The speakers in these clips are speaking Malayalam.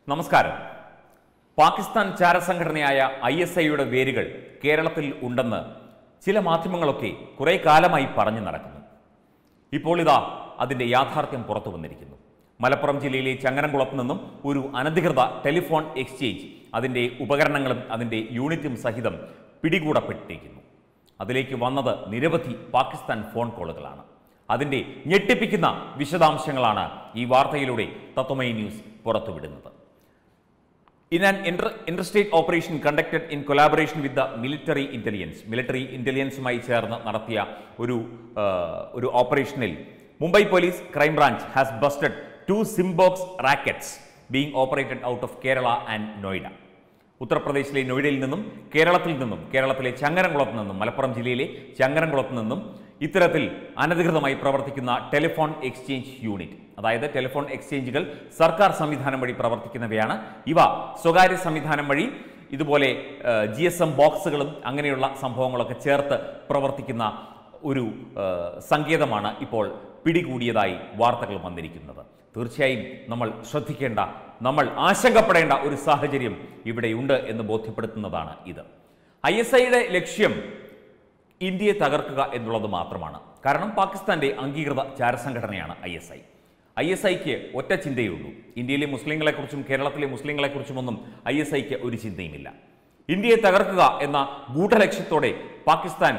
നമസ്കാരം പാകിസ്ഥാൻ ചാരസംഘടനയായ ഐ എസ് ഐയുടെ വേരുകൾ കേരളത്തിൽ ഉണ്ടെന്ന് ചില മാധ്യമങ്ങളൊക്കെ കുറെ കാലമായി പറഞ്ഞു നടക്കുന്നു ഇപ്പോൾ ഇതാ അതിന്റെ യാഥാർത്ഥ്യം പുറത്തു വന്നിരിക്കുന്നു മലപ്പുറം ജില്ലയിലെ ചങ്ങരംകുളത്ത് നിന്നും ഒരു അനധികൃത ടെലിഫോൺ എക്സ്ചേഞ്ച് അതിന്റെ ഉപകരണങ്ങളും അതിന്റെ യൂണിറ്റും സഹിതം പിടികൂടപ്പെട്ടിരിക്കുന്നു അതിലേക്ക് വന്നത് നിരവധി പാകിസ്ഥാൻ ഫോൺ കോളുകളാണ് അതിന്റെ ഞെട്ടിപ്പിക്കുന്ന വിശദാംശങ്ങളാണ് ഈ വാർത്തയിലൂടെ തത്വമൈ ന്യൂസ് പുറത്തുവിടുന്നത് In an inter- interstate operation conducted in collaboration with the military intelligence, military ഇന്റലിജൻസുമായി ചേർന്ന് നടത്തിയ ഒരു ആ, ഒരു ഓപ്പറേഷനിൽ Mumbai police crime branch has busted two SIM box rackets being operated out of Kerala and Noida ഉത്തർപ്രദേശിലെ നോയിഡയിൽ നിന്നും കേരളത്തിൽ നിന്നും കേരളത്തിലെ ചങ്ങരംകുളത്ത് നിന്നും മലപ്പുറം ജില്ലയിലെ ചങ്ങരംകുളത്ത് നിന്നും ഇത്തരത്തിൽ അനധികൃതമായി പ്രവർത്തിക്കുന്ന ടെലിഫോൺ എക്സ്ചേഞ്ച് യൂണിറ്റ് അതായത് ടെലിഫോൺ എക്സ്ചേഞ്ചുകൾ സർക്കാർ സംവിധാനം വഴി പ്രവർത്തിക്കുന്നവയാണ് ഇവ സ്വകാര്യ സംവിധാനം വഴി ഇതുപോലെ ജി എസ് എം ബോക്സുകളും അങ്ങനെയുള്ള സംഭവങ്ങളൊക്കെ ചേർത്ത് പ്രവർത്തിക്കുന്ന ഒരു ആ, സങ്കേതമാണ് ഇപ്പോൾ പിടികൂടിയതായി വാർത്തകൾ വന്നിരിക്കുന്നത് തീർച്ചയായും നമ്മൾ ശ്രദ്ധിക്കേണ്ട നമ്മൾ ആശങ്കപ്പെടേണ്ട ഒരു സാഹചര്യം ഇവിടെയുണ്ട് എന്ന് ബോധ്യപ്പെടുത്തുന്നതാണ് ഇത് ഐ എസ് ഐയുടെ ലക്ഷ്യം ഇന്ത്യയെ തകർക്കുക എന്നുള്ളത് മാത്രമാണ് കാരണം പാകിസ്ഥാന്റെ അംഗീകൃത ചാരസംഘടനയാണ് I S I I S ഐക്ക് ഒറ്റ ചിന്തയേ ഉള്ളൂ ഇന്ത്യയിലെ മുസ്ലിങ്ങളെക്കുറിച്ചും കേരളത്തിലെ മുസ്ലിങ്ങളെക്കുറിച്ചുമൊന്നും ഐ എസ് ഐക്ക് ഒരു ചിന്തയുമില്ല ഇന്ത്യയെ തകർക്കുക എന്ന ഗൂഢലക്ഷ്യത്തോടെ പാകിസ്ഥാൻ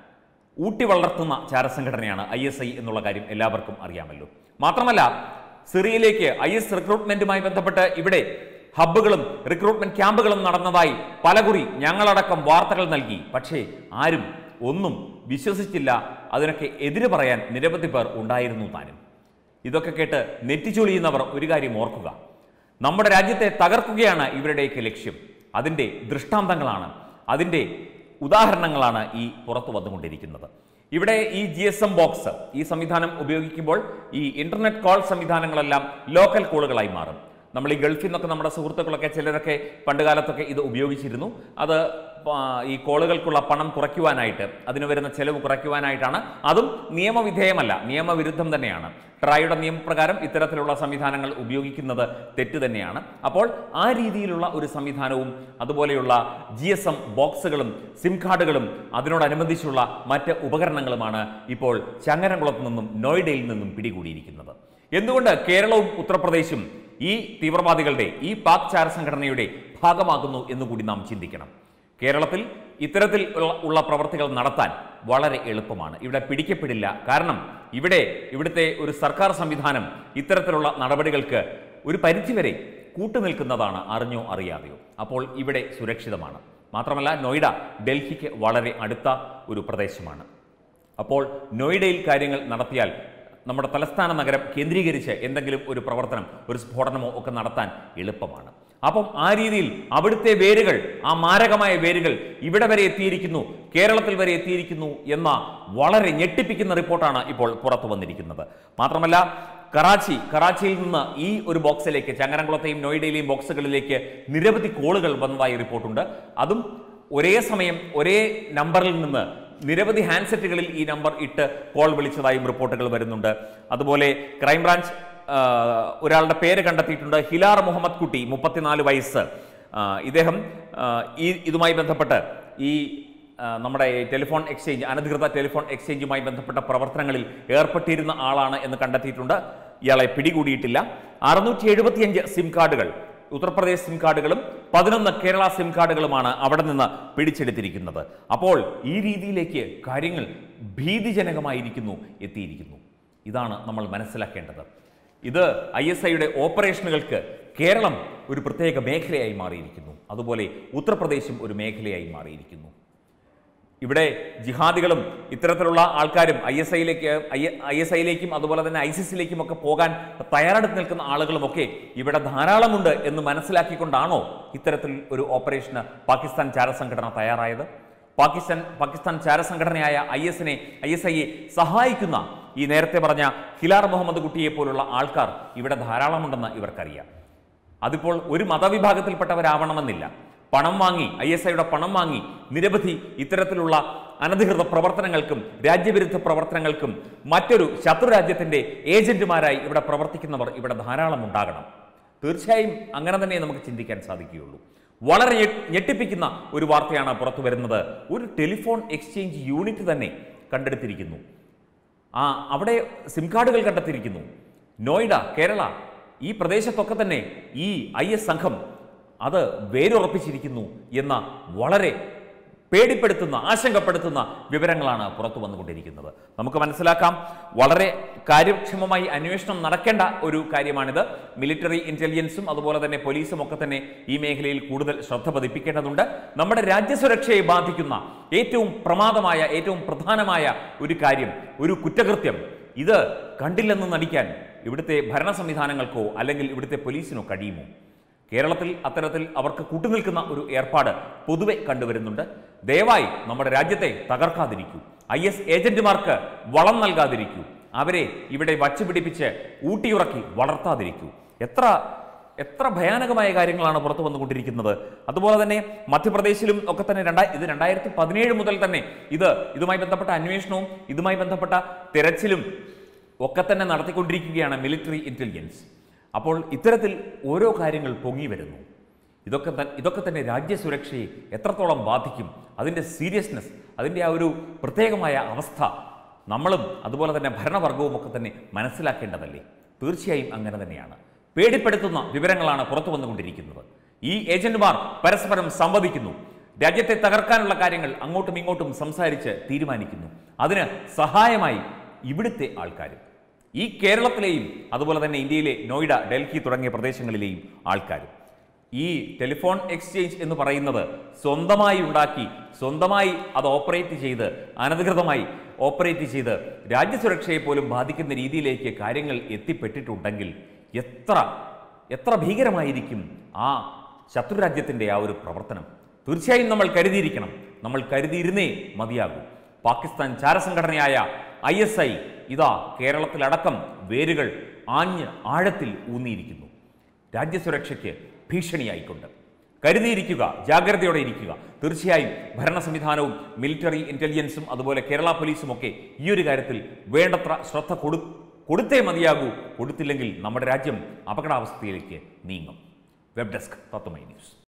ഊട്ടി വളർത്തുന്ന ചാരസംഘടനയാണ് ഐ എസ് ഐ എന്നുള്ള കാര്യം എല്ലാവർക്കും അറിയാമല്ലോ മാത്രമല്ല സിറിയയിലേക്ക് ഐ എസ് റിക്രൂട്ട്മെന്റുമായി ബന്ധപ്പെട്ട് ഇവിടെ ഹബ്ബുകളും റിക്രൂട്ട്മെന്റ് ക്യാമ്പുകളും നടന്നതായി പലകുറി ഞങ്ങളടക്കം വാർത്തകൾ നൽകി പക്ഷേ ആരും ഒന്നും വിശ്വസിച്ചില്ല അതിനൊക്കെ എതിര് പറയാൻ നിരവധി പേർ ഉണ്ടായിരുന്നു താനും ഇതൊക്കെ കേട്ട് നെറ്റിച്ചൊളിയുന്നവർ ഒരു കാര്യം ഓർക്കുക നമ്മുടെ രാജ്യത്തെ തകർക്കുകയാണ് ഇവരുടെയൊക്കെ ലക്ഷ്യം അതിൻ്റെ ദൃഷ്ടാന്തങ്ങളാണ് അതിൻ്റെ ഉദാഹരണങ്ങളാണ് ഈ പുറത്തു വന്നുകൊണ്ടിരിക്കുന്നത് ഇവിടെ ഈ ജി എസ് എം ബോക്സ് ഈ സംവിധാനം ഉപയോഗിക്കുമ്പോൾ ഈ ഇന്റർനെറ്റ് കോൾ സംവിധാനങ്ങളെല്ലാം ലോക്കൽ കോളുകളായി മാറും നമ്മൾ ഈ ഗൾഫിൽ നിന്നൊക്കെ നമ്മുടെ സുഹൃത്തുക്കളൊക്കെ ചിലരൊക്കെ പണ്ട് കാലത്തൊക്കെ ഇത് ഉപയോഗിച്ചിരുന്നു അത് പ- ഈ കോളുകൾക്കുള്ള പണം കുറയ്ക്കുവാനായിട്ട് അതിന് വരുന്ന ചെലവ് കുറയ്ക്കുവാനായിട്ടാണ് അതും നിയമവിധേയമല്ല നിയമവിരുദ്ധം തന്നെയാണ് ട്രായുടെ നിയമപ്രകാരം ഇത്തരത്തിലുള്ള സംവിധാനങ്ങൾ ഉപയോഗിക്കുന്നത് തെറ്റ് തന്നെയാണ് അപ്പോൾ ആ രീതിയിലുള്ള ഒരു സംവിധാനവും അതുപോലെയുള്ള ജി എസ് എം ബോക്സുകളും സിം കാർഡുകളും അതിനോടനുബന്ധിച്ചുള്ള മറ്റ് ഉപകരണങ്ങളുമാണ് ഇപ്പോൾ ചങ്ങരംകുളത്ത് നിന്നും നോയിഡയിൽ നിന്നും പിടികൂടിയിരിക്കുന്നത് എന്തുകൊണ്ട് കേരളവും ഉത്തർപ്രദേശും ഈ തീവ്രവാദികളുടെ ഈ പാക് ചാര സംഘടനയുടെ ഭാഗമാകുന്നു എന്നുകൂടി നാം ചിന്തിക്കണം കേരളത്തിൽ ഇത്തരത്തിൽ ഉള്ള- ഉള്ള പ്രവർത്തികൾ നടത്താൻ വളരെ എളുപ്പമാണ് ഇവിടെ പിടിക്കപ്പെടില്ല കാരണം ഇവിടെ ഇവിടുത്തെ ഒരു സർക്കാർ സംവിധാനം ഇത്തരത്തിലുള്ള നടപടികൾക്ക് ഒരു പരിധിവരെ കൂട്ടുനിൽക്കുന്നതാണ് അറിഞ്ഞോ അറിയാതെയോ അപ്പോൾ ഇവിടെ സുരക്ഷിതമാണ് മാത്രമല്ല നോയിഡ ഡൽഹിക്ക് വളരെ അടുത്ത ഒരു പ്രദേശമാണ് അപ്പോൾ നോയിഡയിൽ കാര്യങ്ങൾ നടത്തിയാൽ നമ്മുടെ തലസ്ഥാന നഗരം കേന്ദ്രീകരിച്ച് എന്തെങ്കിലും ഒരു പ്രവർത്തനം ഒരു സ്ഫോടനമോ ഒക്കെ നടത്താൻ എളുപ്പമാണ് അപ്പം ആ രീതിയിൽ അവിടുത്തെ വേരുകൾ ആ മാരകമായ വേരുകൾ ഇവിടെ വരെ എത്തിയിരിക്കുന്നു കേരളത്തിൽ വരെ എത്തിയിരിക്കുന്നു എന്ന വളരെ ഞെട്ടിപ്പിക്കുന്ന റിപ്പോർട്ടാണ് ഇപ്പോൾ പുറത്തു വന്നിരിക്കുന്നത് മാത്രമല്ല കറാച്ചി കറാച്ചിയിൽ നിന്ന് ഈ ഒരു ബോക്സിലേക്ക് ചങ്ങരംകുളത്തെയും നോയിഡയിലെയും ബോക്സുകളിലേക്ക് നിരവധി കോളുകൾ വന്നതായി റിപ്പോർട്ടുണ്ട് അതും ഒരേ സമയം ഒരേ നമ്പറിൽ നിന്ന് നിരവധി ഹാൻഡ്സെറ്റുകളിൽ ഈ നമ്പർ ഇട്ട് കോൾ വിളിച്ചതായും റിപ്പോർട്ടുകൾ വരുന്നുണ്ട് അതുപോലെ ക്രൈംബ്രാഞ്ച് ആ, ഒരാളുടെ പേര് കണ്ടെത്തിയിട്ടുണ്ട് ഹിലാർ മുഹമ്മദ് കുട്ടി മുപ്പത്തിനാല് വയസ്സ് ആ, ഇദ്ദേഹം ആ, ഈ ഇതുമായി ബന്ധപ്പെട്ട് ഈ ആ, നമ്മുടെ ഈ ടെലിഫോൺ എക്സ്ചേഞ്ച് അനധികൃത ടെലിഫോൺ എക്സ്ചേഞ്ചുമായി ബന്ധപ്പെട്ട പ്രവർത്തനങ്ങളിൽ ഏർപ്പെട്ടിരുന്ന ആളാണ് എന്ന് കണ്ടെത്തിയിട്ടുണ്ട് ഇയാളെ പിടികൂടിയിട്ടില്ല അറുന്നൂറ്റി എഴുപത്തിയഞ്ച് സിം കാർഡുകൾ ഉത്തർപ്രദേശ് സിം കാർഡുകളും പതിനൊന്ന് കേരള സിം കാർഡുകളുമാണ് അവിടെ നിന്ന് പിടിച്ചെടുത്തിരിക്കുന്നത് അപ്പോൾ ഈ രീതിയിലേക്ക് കാര്യങ്ങൾ ഭീതിജനകമായിരിക്കുന്നു എത്തിയിരിക്കുന്നു ഇതാണ് നമ്മൾ മനസ്സിലാക്കേണ്ടത് ഇത് ഐ എസ് ഐയുടെ ഓപ്പറേഷനുകൾക്ക് കേരളം ഒരു പ്രത്യേക മേഖലയായി മാറിയിരിക്കുന്നു അതുപോലെ ഉത്തർപ്രദേശും ഒരു മേഖലയായി മാറിയിരിക്കുന്നു ഇവിടെ ജിഹാദികളും ഇത്തരത്തിലുള്ള ആൾക്കാരും ഐ എസ് ഐയിലേക്ക് ഐ എസ് ഐയിലേക്കും അതുപോലെ തന്നെ ഐസിസിലേക്കും ഒക്കെ പോകാൻ തയ്യാറെടുത്ത് നിൽക്കുന്ന ആളുകളുമൊക്കെ ഇവിടെ ധാരാളമുണ്ട് എന്ന് മനസ്സിലാക്കിക്കൊണ്ടാണോ ഇത്തരത്തിൽ ഒരു ഓപ്പറേഷന് പാകിസ്ഥാൻ ചാരസംഘടന തയ്യാറായത് പാകിസ്ഥാൻ പാകിസ്ഥാൻ ചാരസംഘടനയായ ഐ എസിനെ ഐ എസ് ഐയെ സഹായിക്കുന്ന ഈ നേരത്തെ പറഞ്ഞ ഹിലാർ മുഹമ്മദ് കുട്ടിയെ പോലുള്ള ആൾക്കാർ ഇവിടെ ധാരാളമുണ്ടെന്ന് ഇവർക്കറിയാം അതിപ്പോൾ ഒരു മതവിഭാഗത്തിൽപ്പെട്ടവരാവണമെന്നില്ല പണം വാങ്ങി ഐ എസ് ഐയുടെ പണം വാങ്ങി നിരവധി ഇത്തരത്തിലുള്ള അനധികൃത പ്രവർത്തനങ്ങൾക്കും രാജ്യവിരുദ്ധ പ്രവർത്തനങ്ങൾക്കും മറ്റൊരു ശത്രു രാജ്യത്തിന്റെ ഏജന്റുമാരായി ഇവിടെ പ്രവർത്തിക്കുന്നവർ ഇവിടെ ധാരാളം ഉണ്ടാകണം തീർച്ചയായും അങ്ങനെ തന്നെ നമുക്ക് ചിന്തിക്കാൻ സാധിക്കുകയുള്ളൂ വളരെ ഞെ- ഞെട്ടിപ്പിക്കുന്ന ഒരു വാർത്തയാണ് പുറത്തു വരുന്നത് ഒരു ടെലിഫോൺ എക്സ്ചേഞ്ച് യൂണിറ്റ് തന്നെ കണ്ടെടുത്തിരിക്കുന്നു ആ അവിടെ സിം കാർഡുകൾ കണ്ടെത്തിയിരിക്കുന്നു നോയിഡ കേരള ഈ പ്രദേശത്തൊക്കെ തന്നെ ഈ ഐ എസ് സംഘം അത് വേരുറപ്പിച്ചിരിക്കുന്നു എന്ന വളരെ പേടിപ്പെടുത്തുന്ന ആശങ്കപ്പെടുത്തുന്ന വിവരങ്ങളാണ് പുറത്തു വന്നുകൊണ്ടിരിക്കുന്നത് നമുക്ക് മനസ്സിലാക്കാം വളരെ കാര്യക്ഷമമായി അന്വേഷണം നടക്കേണ്ട ഒരു കാര്യമാണിത് മിലിറ്ററി ഇന്റലിജൻസും അതുപോലെ തന്നെ പോലീസും ഒക്കെ തന്നെ ഈ മേഖലയിൽ കൂടുതൽ ശ്രദ്ധ പതിപ്പിക്കേണ്ടതുണ്ട് നമ്മുടെ രാജ്യസുരക്ഷയെ ബാധിക്കുന്ന ഏറ്റവും പ്രമാദമായ ഏറ്റവും പ്രധാനമായ ഒരു കാര്യം ഒരു കുറ്റകൃത്യം ഇത് കണ്ടില്ലെന്ന് നടിക്കാൻ ഇവിടുത്തെ ഭരണ സംവിധാനങ്ങൾക്കോ അല്ലെങ്കിൽ ഇവിടുത്തെ പോലീസിനോ കഴിയുമോ കേരളത്തിൽ അത്തരത്തിൽ അവർക്ക് കൂട്ടുനിൽക്കുന്ന ഒരു ഏർപ്പാട് പൊതുവെ കണ്ടുവരുന്നുണ്ട് ദയവായി നമ്മുടെ രാജ്യത്തെ തകർക്കാതിരിക്കൂ ഐ എസ് ഏജന്റുമാർക്ക് വളം നൽകാതിരിക്കൂ അവരെ ഇവിടെ വച്ചുപിടിപ്പിച്ച് ഊട്ടിയുറക്കി വളർത്താതിരിക്കൂ എത്ര എത്ര ഭയാനകമായ കാര്യങ്ങളാണ് പുറത്തു വന്നുകൊണ്ടിരിക്കുന്നത് അതുപോലെ തന്നെ മധ്യപ്രദേശിലും ഒക്കെ തന്നെ രണ്ടായി ഇത് രണ്ടായിരത്തി പതിനേഴ് മുതൽ തന്നെ ഇത് ഇതുമായി ബന്ധപ്പെട്ട അന്വേഷണവും ഇതുമായി ബന്ധപ്പെട്ട തിരച്ചിലും ഒക്കെ തന്നെ നടത്തിക്കൊണ്ടിരിക്കുകയാണ് മിലിറ്ററി ഇന്റലിജൻസ് അപ്പോൾ ഇത്തരത്തിൽ ഓരോ കാര്യങ്ങൾ പൊങ്ങി വരുന്നു ഇതൊക്കെ ത- ഇതൊക്കെ തന്നെ രാജ്യസുരക്ഷയെ എത്രത്തോളം ബാധിക്കും അതിൻ്റെ സീരിയസ്നെസ് അതിൻ്റെ ആ ഒരു പ്രത്യേകമായ അവസ്ഥ നമ്മളും അതുപോലെ തന്നെ ഭരണവർഗവും ഒക്കെ തന്നെ മനസ്സിലാക്കേണ്ടതല്ലേ തീർച്ചയായും അങ്ങനെ തന്നെയാണ് പേടിപ്പെടുത്തുന്ന വിവരങ്ങളാണ് പുറത്തു വന്നുകൊണ്ടിരിക്കുന്നത് ഈ ഏജന്റുമാർ പരസ്പരം സംവദിക്കുന്നു രാജ്യത്തെ തകർക്കാനുള്ള കാര്യങ്ങൾ അങ്ങോട്ടും ഇങ്ങോട്ടും സംസാരിച്ച് തീരുമാനിക്കുന്നു അതിന് സഹായമായി ഇവിടുത്തെ ആൾക്കാരും ഈ കേരളത്തിലെയും അതുപോലെ തന്നെ ഇന്ത്യയിലെ നോയിഡ ഡൽഹി തുടങ്ങിയ പ്രദേശങ്ങളിലെയും ആൾക്കാരും ഈ ടെലിഫോൺ എക്സ്ചേഞ്ച് എന്ന് പറയുന്നത് സ്വന്തമായി ഉണ്ടാക്കി സ്വന്തമായി അത് ഓപ്പറേറ്റ് ചെയ്ത് അനധികൃതമായി ഓപ്പറേറ്റ് ചെയ്ത് രാജ്യസുരക്ഷയെ പോലും ബാധിക്കുന്ന രീതിയിലേക്ക് കാര്യങ്ങൾ എത്തിപ്പെട്ടിട്ടുണ്ടെങ്കിൽ എത്ര എത്ര ഭീകരമായിരിക്കും ആ ശത്രുരാജ്യത്തിൻ്റെ ആ ഒരു പ്രവർത്തനം തീർച്ചയായും നമ്മൾ കരുതിയിരിക്കണം നമ്മൾ കരുതിയിരുന്നേ മതിയാകൂ പാകിസ്ഥാൻ ചാരസംഘടനയായ ഐ എസ് ഐ ഇതാ കേരളത്തിലടക്കം വേരുകൾ ആഞ്ഞ് ആഴത്തിൽ ഊന്നിയിരിക്കുന്നു രാജ്യസുരക്ഷയ്ക്ക് ഭീഷണിയായിക്കൊണ്ട് കരുതിയിരിക്കുക ജാഗ്രതയോടെ ഇരിക്കുക തീർച്ചയായും ഭരണ സംവിധാനവും മിലിറ്ററി ഇന്റലിജൻസും അതുപോലെ കേരള പോലീസും ഒക്കെ ഈ ഒരു കാര്യത്തിൽ വേണ്ടത്ര ശ്രദ്ധ കൊടു കൊടുത്തേ മതിയാകൂ കൊടുത്തില്ലെങ്കിൽ നമ്മുടെ രാജ്യം അപകടാവസ്ഥയിലേക്ക് നീങ്ങും വെബ് ഡെസ്ക് തത്വമൈ ന്യൂസ്